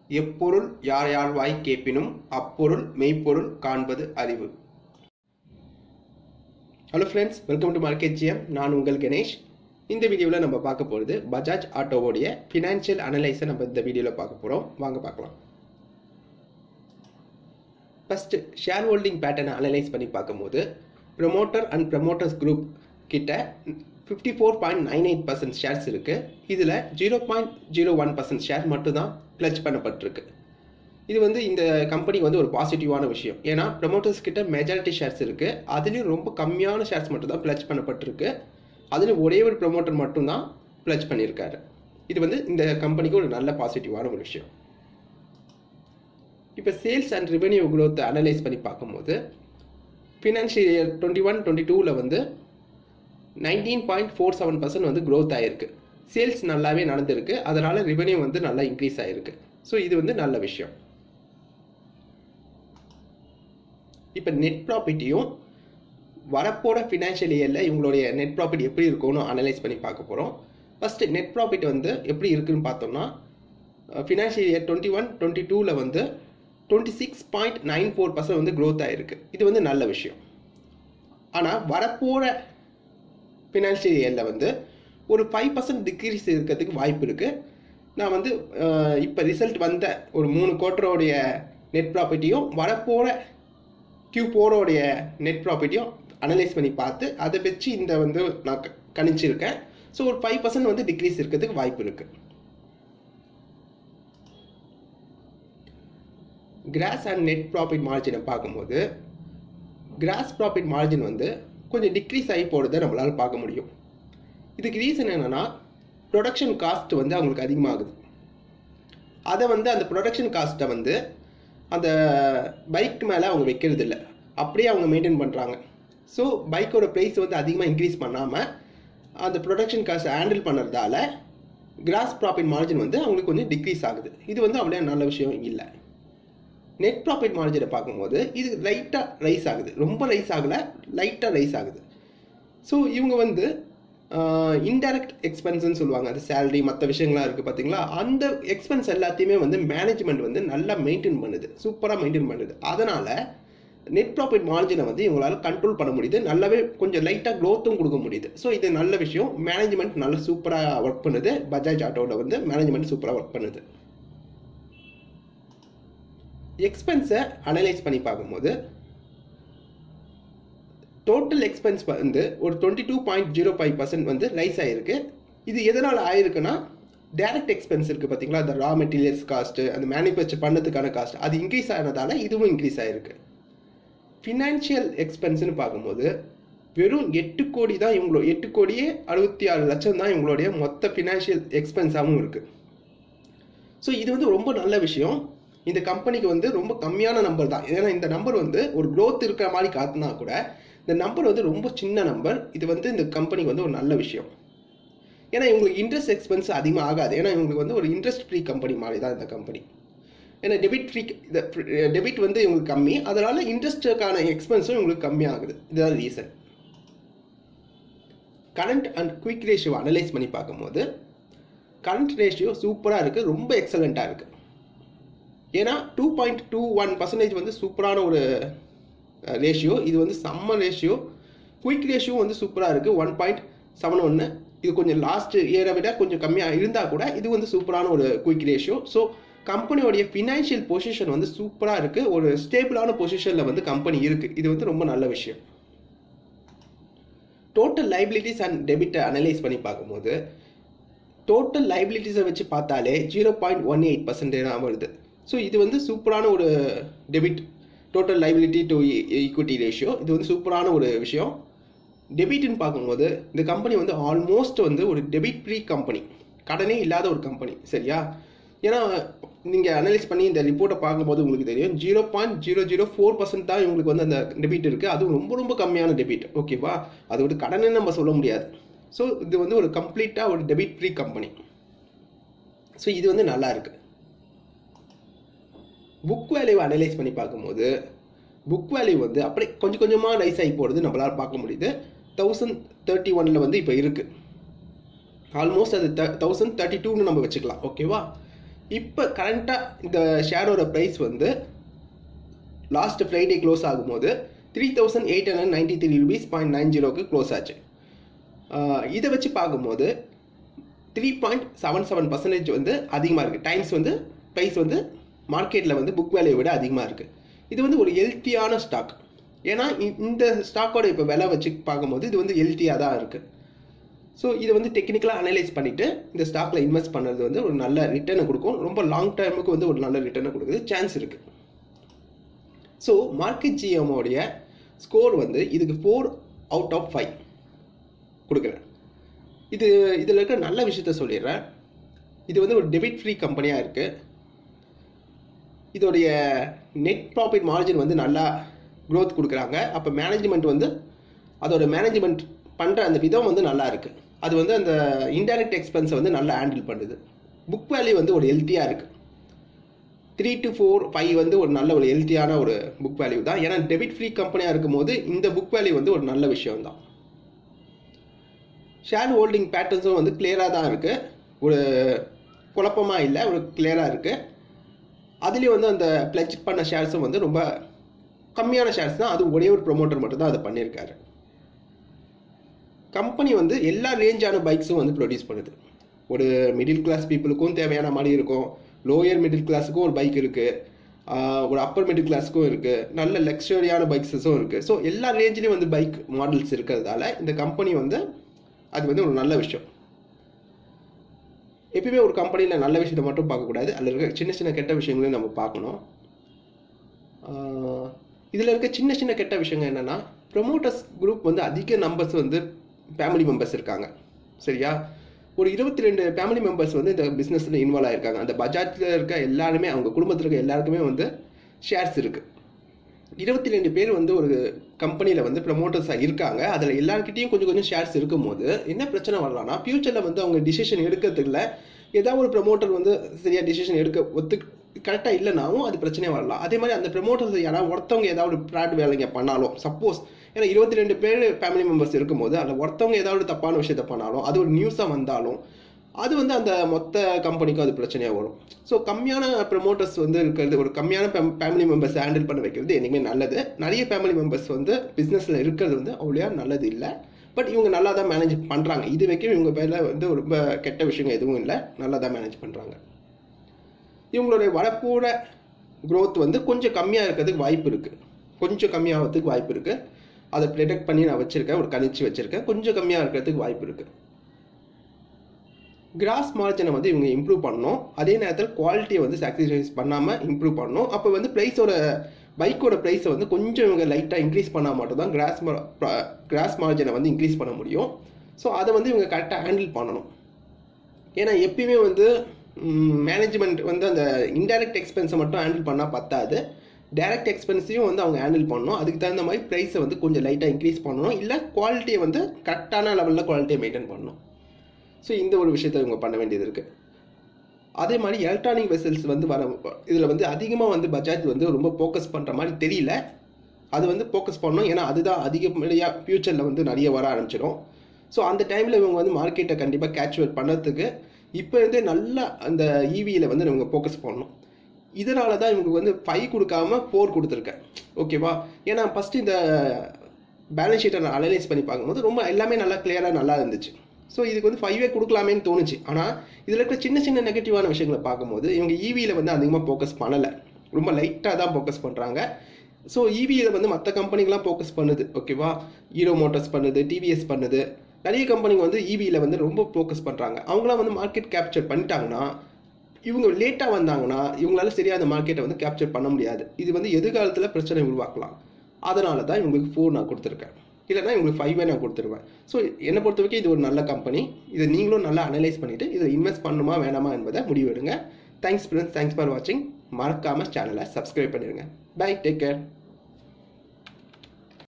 எப்பொருள் யார் யார் வாய் கேட்பினும் அப்பொருள் மெய்ப்பொருள் காண்பது அறிவு hello friends welcome to market GM நான் உங்கள் கணேஷ் இந்த வீடியோவில் நம்ம பார்க்க போகிறது பஜாஜ் ஆட்டோவோடைய ஃபினான்ஷியல் அனலைஸை நம்ம இந்த வீடியோவில் பார்க்க போகிறோம் வாங்க பார்க்கலாம் ஃபஸ்ட்டு ஷேர் ஹோல்டிங் பேட்டர்னை அனலைஸ் பண்ணி பார்க்கும்போது ப்ரொமோட்டர் அண்ட் ப்ரொமோட்டர்ஸ் குரூப் கிட்ட fifty four point nine eight percent shares இருக்குது இதில் zero point zero one percent share மட்டும் தான் பிளச் பண்ணப்பட்டிருக்கு இது வந்து இந்த கம்பெனிக்கு வந்து ஒரு பாசிட்டிவான விஷயம் ஏன்னா ப்ரொமோட்டர்ஸ் கிட்ட மெஜாரிட்டி ஷேர்ஸ் இருக்குது அதுலேயும் ரொம்ப கம்மியான ஷேர்ஸ் மட்டும் தான் பிளச் பண்ணப்பட்டிருக்கு அதுலேயும் ஒரே ஒரு ப்ரொமோட்டர் மட்டும் தான் பிளச் பண்ணியிருக்காரு இது வந்து இந்த கம்பெனிக்கு ஒரு நல்ல பாசிட்டிவான ஒரு விஷயம் இப்போ sales and revenue growth analyse பண்ணி பார்க்கும்போது financial year twenty one twenty டூவில் வந்து nineteen point four seven percent வந்து க்ரோத் ஆகிருக்கு சேல்ஸ் நல்லாவே நடந்திருக்கு அதனால் ரெவென்யூ வந்து நல்லா இன்க்ரீஸ் ஆகிருக்கு ஸோ இது வந்து நல்ல விஷயம் இப்போ நெட் ப்ராஃபிட்டையும் வரப்போகிற ஃபினான்ஷியல் இயரில் இவங்களுடைய நெட் ப்ராஃபிட் எப்படி இருக்கும்னு அனலைஸ் பண்ணி பார்க்க போகிறோம் ஃபஸ்ட்டு நெட் ப்ராஃபிட் வந்து எப்படி இருக்குன்னு பார்த்தோம்னா financial year twenty one twenty டூவில் வந்து twenty six point nine four percent வந்து க்ரோத் ஆகிருக்கு இது வந்து நல்ல விஷயம் ஆனால் வரப்போகிற ஃபினான்ஷியல் இயரில் வந்து ஒரு ஃபைவ் பர்சன்ட் டிக்ரீஸ் இருக்கிறதுக்கு வாய்ப்பு இருக்குது நான் வந்து இப்போ ரிசல்ட் வந்த ஒரு மூணு குவார்ட்டரோடைய நெட் ப்ராஃபிட்டையும் வரப்போகிற கியூ ஃபோரோடைய நெட் ப்ராஃபிட்டையும் அனலைஸ் பண்ணி பார்த்து அதை வச்சு இந்த வந்து நான் க- கணிச்சிருக்கேன் ஸோ ஒரு ஃபைவ் பர்சன்ட் வந்து டிக்ரீஸ் இருக்கிறதுக்கு வாய்ப்பு இருக்குது கிராஸ் அண்ட் நெட் ப்ராஃபிட் மார்ஜினை பார்க்கும்போது கிராஸ் ப்ராஃபிட் மார்ஜின் வந்து கொஞ்சம் டிக்ரீஸ் ஆகி போகிறத நம்மளால் பார்க்க முடியும் இதுக்கு ரீசன் என்னென்னா ப்ரொடக்ஷன் காஸ்ட் வந்து அவங்களுக்கு அதிகமாகுது அதை வந்து அந்த ப்ரொடக்ஷன் காஸ்ட்டை வந்து அந்த பைக் மேலே அவங்க வைக்கிறது இல்லை அப்படியே அவங்க மெயின்டைன் பண்ணுறாங்க ஸோ பைக்கோட ப்ரைஸ் வந்து அதிகமாக இன்க்ரீஸ் பண்ணாமல் அந்த ப்ரொடக்ஷன் காஸ்ட் ஹேண்டில் பண்ணுறதால கிராஸ் ப்ராஃபிட் மார்ஜின் வந்து அவங்களுக்கு கொஞ்சம் டிக்ரீஸ் ஆகுது இது வந்து அவ்வளோ நல்ல விஷயம் இல்லை நெட் ப்ராஃபிட் மார்ஜினை பார்க்கும்போது இது லைட்டாக ரைஸ் ஆகுது ரொம்ப ரைஸ் ஆகலை லைட்டாக ரைஸ் ஆகுது ஸோ இவங்க வந்து இன்டைரக்ட் எக்ஸ்பென்ஸ்னு சொல்லுவாங்க அது சேலரி மற்ற விஷயங்கள்லாம் இருக்குது பார்த்தீங்களா அந்த எக்ஸ்பென்ஸ் எல்லாத்தையுமே வந்து மேனேஜ்மெண்ட் வந்து நல்லா மெயின்டைன் பண்ணுது சூப்பராக மெயின்டைன் பண்ணுது அதனால் நெட் ப்ராஃபிட் மார்ஜினை வந்து இவங்களால கண்ட்ரோல் பண்ண முடியுது நல்லாவே கொஞ்சம் லைட்டாக க்ரோத்தும் கொடுக்க முடியுது ஸோ இது நல்ல விஷயம் மேனேஜ்மெண்ட் நல்லா சூப்பராக ஒர்க் பண்ணுது பஜாஜ் ஆட்டோவில் வந்து மேனேஜ்மெண்ட் சூப்பராக ஒர்க் பண்ணுது எக்ஸ்பென்ஸை அனலைஸ் பண்ணி பார்க்கும்போது டோட்டல் எக்ஸ்பென்ஸ் வந்து ஒரு twenty two point zero five percent வந்து ரைஸ் ஆகிருக்கு இது எதனால் ஆயிருக்குன்னா டைரக்ட் எக்ஸ்பென்ஸ் இருக்குது பார்த்தீங்களா அந்த ரா மெட்டீரியல்ஸ் காஸ்ட்டு அந்த மேனுஃபேக்சர் பண்ணதுக்கான காஸ்ட் அது இன்க்ரீஸ் ஆனதால இதுவும் இன்க்ரீஸ் ஆகிருக்கு ஃபினான்ஷியல் எக்ஸ்பென்ஸ்னு பார்க்கும்போது வெறும் எட்டு கோடி தான் இவங்களோ எட்டு கோடியே அறுபத்தி ஆறு லட்சம் தான் இவங்களுடைய மொத்த ஃபினான்ஷியல் எக்ஸ்பென்ஸாகவும் இருக்குது ஸோ இது வந்து ரொம்ப நல்ல விஷயம் இந்த கம்பெனிக்கு வந்து ரொம்ப கம்மியான நம்பர் தான் ஏன்னா இந்த நம்பர் வந்து ஒரு growth இருக்கிற மாதிரி காட்டினா கூட இந்த நம்பர் வந்து ரொம்ப சின்ன நம்பர் இது வந்து இந்த கம்பெனிக்கு வந்து ஒரு நல்ல விஷயம் ஏன்னா இவங்களுக்கு இன்ட்ரெஸ்ட் எக்ஸ்பென்ஸ் அதிகமாக ஆகாது ஏன்னா இவங்களுக்கு வந்து ஒரு இன்ட்ரெஸ்ட் ஃப்ரீ கம்பெனி மாதிரி தான் இந்த கம்பெனி ஏன்னா டெபிட் ஃப்ரீ டெபிட் வந்து இவங்களுக்கு கம்மி அதனால இன்ட்ரெஸ்ட்டுக்கான எக்ஸ்பென்ஸும் இவங்களுக்கு கம்மியாகுது இதுதான் reason current and quick ratio analyse பண்ணி பார்க்கும்போது கரண்ட் ரேஷியோ சூப்பராக இருக்குது ரொம்ப எக்ஸலண்ட்டாக இருக்குது ஏன்னா two point two one percentage வந்து சூப்பரான ஒரு ரேஷியோ இது வந்து செம்ம ரேஷியோ குயிக் ரேஷியோ வந்து சூப்பராக இருக்குது ஒன் பாயிண்ட் செவன் ஒன்று இது கொஞ்சம் லாஸ்ட் இயரை விட கொஞ்சம் கம்மியாக இருந்தால் கூட இது வந்து சூப்பரான ஒரு குயிக் ரேஷியோ ஸோ கம்பெனியோடைய ஃபினான்ஷியல் பொசிஷன் வந்து சூப்பராக இருக்குது ஒரு ஸ்டேபிளான பொசிஷனில் வந்து கம்பெனி இருக்குது இது வந்து ரொம்ப நல்ல விஷயம் டோட்டல் லைபிலிட்டிஸ் அண்ட் டெபிட்டை அனலைஸ் பண்ணி பார்க்கும்போது டோட்டல் லைபிலிட்டிஸை வச்சு பார்த்தாலே zero point one eight percentage தான் வருது ஸோ இது வந்து சூப்பரான ஒரு debit total liability to equity ratio இது வந்து சூப்பரான ஒரு விஷயம் டெபிட்னு பார்க்கும்போது இந்த கம்பெனி வந்து ஆல்மோஸ்ட் வந்து ஒரு டெபிட் ஃப்ரீ கம்பெனி கடனே இல்லாத ஒரு கம்பெனி சரியா ஏன்னா நீங்கள் அனலைஸ் பண்ணி இந்த ரிப்போர்ட்டை பார்க்கும்போது உங்களுக்கு தெரியும் zero point zero zero four percent தான் இவங்களுக்கு வந்து அந்த டெபிட் இருக்குது அதுவும் ரொம்ப ரொம்ப கம்மியான டெபிட் ஓகேவா அது வந்து கடனே நம்ம சொல்ல முடியாது ஸோ இது வந்து ஒரு கம்ப்ளீட்டாக ஒரு டெபிட் ஃப்ரீ கம்பெனி ஸோ இது வந்து நல்லா இருக்குது புக் வேல்யூ அனலைஸ் பண்ணி பார்க்கும்போது புக் வேல்யூ வந்து அப்படியே கொஞ்சம் கொஞ்சமாக ரைஸ் ஆகி போகிறது நம்மளால் பார்க்க முடியுது தௌசண்ட் தேர்ட்டி ஒனில் வந்து இப்போ இருக்குது ஆல்மோஸ்ட் அது தௌசண்ட் தேர்ட்டி டூன்னு நம்ம வச்சுக்கலாம் ஓகேவா இப்போ கரண்ட்டாக இந்த ஷேரோட ப்ரைஸ் வந்து லாஸ்ட் ஃப்ரைடே க்ளோஸ் ஆகும்போது three thousand eight hundred ninety three rupees point nine ஜீரோக்கு க்ளோஸ் ஆச்சு ஆஹ் இதை வச்சு பார்க்கும்போது three point seven seven percentage வந்து அதிகமாக இருக்குது டைம்ஸ் வந்து ப்ரைஸ் வந்து மார்க்கெட்டில் வந்து புக் வேலையை விட அதிகமாக இருக்குது இது வந்து ஒரு ஹெல்த்தியான ஸ்டாக் ஏன்னா இ- இந்த ஸ்டாக்கோட இப்போ விலை வச்சு பார்க்கும்போது இது வந்து ஹெல்த்தியாக தான் இருக்குது ஸோ இதை வந்து டெக்னிக்கலாக அனலைஸ் பண்ணிவிட்டு இந்த ஸ்டாக்கில் இன்வெஸ்ட் பண்ணுறது வந்து ஒரு நல்ல ரிட்டர்னை கொடுக்கும் ரொம்ப லாங் டேர்முக்கு வந்து ஒரு நல்ல ரிட்டர்னை கொடுக்குது சான்ஸ் இருக்குது ஸோ மார்க்கெட் ஜிஎம்மோடைய ஸ்கோர் வந்து இதுக்கு ஃபோர் அவுட் ஆஃப் ஃபைவ் கொடுக்குறேன் இது இதில் இருக்க நல்ல விஷயத்த சொல்லிடுறேன் இது வந்து ஒரு டெபிட் ஃப்ரீ கம்பெனியாக இருக்குது இதோடைய நெட் ப்ராஃபிட் மார்ஜின் வந்து நல்லா growth கொடுக்குறாங்க அப்போ மேனேஜ்மெண்ட் வந்து அதோட மேனேஜ்மெண்ட் பண்ணுற அந்த விதம் வந்து நல்லா இருக்குது அது வந்து அந்த இன்டைரக்ட் எக்ஸ்பென்ஸை வந்து நல்லா ஹேண்டில் பண்ணுது புக் வேல்யூ வந்து ஒரு ஹெல்த்தியாக இருக்குது த்ரீ டு ஃபோர் ஃபைவ் வந்து ஒரு நல்ல ஒரு ஹெல்த்தியான ஒரு புக் வேல்யூ தான் ஏன்னா டெபிட் ஃப்ரீ கம்பெனியாக இருக்கும்போது இந்த புக் வேல்யூ வந்து ஒரு நல்ல விஷயம் தான் ஷேர் ஹோல்டிங் பேட்டர்ன்ஸும் வந்து கிளியராக தான் இருக்குது ஒரு குழப்பமாக இல்லை ஒரு கிளியராக இருக்குது அதுலேயும் வந்து அந்த பிளட்ஜ் பண்ண ஷேர்ஸும் வந்து ரொம்ப கம்மியான ஷேர்ஸ் தான் அது ஒரே ஒரு ப்ரொமோட்டர் மட்டும் தான் அதை பண்ணியிருக்காரு கம்பெனி வந்து எல்லா ரேஞ்சான பைக்ஸும் வந்து ப்ரொடியூஸ் பண்ணுது ஒரு மிடில் கிளாஸ் பீப்புளுக்கும் தேவையான மாதிரி இருக்கும் லோயர் மிடில் கிளாஸுக்கும் ஒரு பைக் இருக்குது ஒரு அப்பர் மிடில் கிளாஸுக்கும் இருக்குது நல்ல லக்ஸரியான பைக்ஸஸும் இருக்குது ஸோ எல்லா ரேஞ்சிலையும் வந்து பைக் மாடல்ஸ் இருக்கிறதால இந்த கம்பெனி வந்து அது வந்து ஒரு நல்ல விஷயம் எப்பயுமே ஒரு கம்பெனியில் நல்ல விஷயத்தை மட்டும் பார்க்கக்கூடாது அதில் இருக்க சின்ன சின்ன கெட்ட விஷயங்களையும் நம்ம பார்க்கணும் இதில் இருக்க சின்ன சின்ன கெட்ட விஷயங்கள் என்னென்னா ப்ரொமோட்டர்ஸ் குரூப் வந்து அதிக நம்பர்ஸ் வந்து ஃபேமிலி மெம்பர்ஸ் இருக்காங்க சரியா ஒரு இருபத்தி ரெண்டு ஃபேமிலி மெம்பர்ஸ் வந்து இந்த பிஸ்னஸில் இன்வால்வ் ஆயிருக்காங்க அந்த பஜாஜில் இருக்க எல்லாருமே அவங்க குடும்பத்தில் இருக்க எல்லாருக்குமே வந்து ஷேர்ஸ் இருக்குது இருபத்தி ரெண்டு பேர் வந்து ஒரு கம்பெனியில் வந்து ப்ரமோட்டர்ஸாக இருக்காங்க அதில் எல்லாருக்கிட்டையும் கொஞ்சம் கொஞ்சம் ஷேர்ஸ் இருக்கும்போது என்ன பிரச்சனை வரலாம்னா ஃப்யூச்சரில் வந்து அவங்க டிசிஷன் எடுக்கிறதுக்குல ஏதாவது ஒரு ப்ரமோட்டர் வந்து சரியாக டிசிஷன் எடுக்க ஒத்து கரெக்டாக இல்லைனாவும் அது பிரச்சனையாக வரலாம் அதே மாதிரி அந்த ப்ரமோட்டர்ஸ் யாராவது ஒருத்தவங்க ஏதாவது ப்ராட் வேலைங்க பண்ணாலும் சப்போஸ் ஏன்னா இருபத்தி ரெண்டு பேர் ஃபேமிலி மெம்பர்ஸ் இருக்கும்போது அதில் ஒருத்தவங்க ஏதாவது தப்பான விஷயத்த பண்ணாலும் அது ஒரு நியூஸாக வந்தாலும் அது வந்து அந்த மொத்த கம்பெனிக்கும் அது பிரச்சனையாக வரும் ஸோ கம்மியான ப்ரமோட்டர்ஸ் வந்து இருக்கிறது ஒரு கம்மியான ஃபேமிலி மெம்பர்ஸ் ஹேண்டில் பண்ண வைக்கிறது என்றைக்குமே நல்லது நிறைய ஃபேமிலி மெம்பர்ஸ் வந்து பிஸ்னஸில் இருக்கிறது வந்து அவ்வளோ நல்லது இல்லை பட் இவங்க நல்லா தான் மேனேஜ் பண்ணுறாங்க இது வரைக்கும் இவங்க பேரில் வந்து ரொம்ப கெட்ட விஷயங்கள் எதுவும் இல்லை நல்லா தான் மேனேஜ் பண்ணுறாங்க இவங்களுடைய வரப்போகிற growth வந்து கொஞ்சம் கம்மியாக இருக்கிறதுக்கு வாய்ப்பு இருக்குது கொஞ்சம் கம்மியாகிறதுக்கு வாய்ப்பு இருக்குது அதை ப்ரிடெக்ட் பண்ணி நான் வச்சுருக்கேன் ஒரு கணிச்சு வச்சுருக்கேன் கொஞ்சம் கம்மியாக இருக்கிறதுக்கு வாய்ப்பு இருக்குது கிராஸ் மார்ஜினை வந்து இவங்க இம்ப்ரூவ் பண்ணணும் அதே நேரத்தில் குவாலிட்டியை வந்து சாக்ரிஃபைஸ் பண்ணாமல் இம்ப்ரூவ் பண்ணணும் அப்போ வந்து ப்ரைஸோட பைக்கோட ப்ரைஸை வந்து கொஞ்சம் இவங்க லைட்டாக இன்க்ரீஸ் பண்ணால் மட்டும் தான் கிராஸ் கிராஸ் மார்ஜினை வந்து இன்க்ரீஸ் பண்ண முடியும் ஸோ அதை வந்து இவங்க கரெக்டாக ஹேண்டில் பண்ணணும் ஏன்னா எப்பயுமே வந்து மேனேஜ்மெண்ட் வந்து அந்த இன்டைரக்ட் எக்ஸ்பென்ஸை மட்டும் ஹேண்டில் பண்ணால் பத்தாது டைரக்ட் எக்ஸ்பென்ஸையும் வந்து அவங்க ஹேண்டில் பண்ணணும் அதுக்கு தகுந்த மாதிரி ப்ரைஸை வந்து கொஞ்சம் லைட்டாக இன்க்ரீஸ் பண்ணணும் இல்லை குவாலிட்டியை வந்து கரெக்டான லெவலில் குவாலிட்டியை மெயின்டைன் பண்ணணும் ஸோ இந்த ஒரு விஷயத்தை இவங்க பண்ண வேண்டியது இருக்குது அதே மாதிரி எலக்ட்ரானிக் வெசல்ஸ் வந்து வர இதில் வந்து அதிகமாக வந்து பஜாஜ் வந்து ரொம்ப ஃபோக்கஸ் பண்ணுற மாதிரி தெரியல அது வந்து ஃபோக்கஸ் பண்ணணும் ஏன்னா அதுதான் அதிகப்படியாக ஃப்யூச்சரில் வந்து நிறைய வர ஆரம்பிச்சிடும் ஸோ அந்த டைமில் இவங்க வந்து மார்க்கெட்டை கண்டிப்பாக கேட்ச்வேட் பண்ணுறதுக்கு இப்போ இருந்தே நல்லா அந்த ஈவியில் வந்து இவங்க ஃபோக்கஸ் பண்ணணும் இதனால தான் இவங்க வந்து ஃபைவ் கொடுக்காம ஃபோர் கொடுத்துருக்கேன் ஓகேவா ஏன்னா ஃபஸ்ட்டு இந்த பேலன்ஸ் ஷீட்டை நான் அனலைஸ் பண்ணி பார்க்கும்போது ரொம்ப எல்லாமே நல்லா கிளியராக நல்லா இருந்துச்சு ஸோ இதுக்கு வந்து ஃபைவே கொடுக்கலாமேன்னு தோணுச்சு ஆனால் இதில் இருக்கிற சின்ன சின்ன நெகட்டிவான விஷயங்களை பார்க்கும்போது இவங்க ஈவியில் வந்து அதிகமாக ஃபோக்கஸ் பண்ணலை ரொம்ப லைட்டாக தான் ஃபோக்கஸ் பண்ணுறாங்க ஸோ ஈவியில் வந்து மற்ற கம்பெனிகள்லாம் ஃபோக்கஸ் பண்ணுது ஓகேவா ஹீரோ மோட்டார்ஸ் பண்ணுது டிவிஎஸ் பண்ணுது நிறைய கம்பெனிங்க வந்து ஈவியில் வந்து ரொம்ப ஃபோக்கஸ் பண்ணுறாங்க அவங்களாம் வந்து மார்க்கெட் கேப்சர் பண்ணிட்டாங்கன்னா இவங்க லேட்டாக வந்தாங்கன்னா இவங்களால சரியாக அந்த மார்க்கெட்டை வந்து கேப்சர் பண்ண முடியாது இது வந்து எதிர்காலத்தில் பிரச்சனை உருவாக்கலாம் அதனால தான் இவங்களுக்கு ஃபோர் நான் கொடுத்துருக்கேன் இல்லைனா இவங்களுக்கு ஃபைவே நான் கொடுத்துருவேன் ஸோ என்னை பொறுத்த வரைக்கும் இது ஒரு நல்ல கம்பெனி இதை நீங்களும் நல்லா அனலைஸ் பண்ணிவிட்டு இதை இன்வெஸ்ட் பண்ணுமா வேணாமா என்பதை முடிவெடுங்க தேங்க்ஸ் ஃப்ரெண்ட்ஸ் தேங்க்ஸ் ஃபார் வாட்சிங் மறக்காமல் சேனலை சப்ஸ்கிரைப் பண்ணிடுங்க பை டேக் கேர்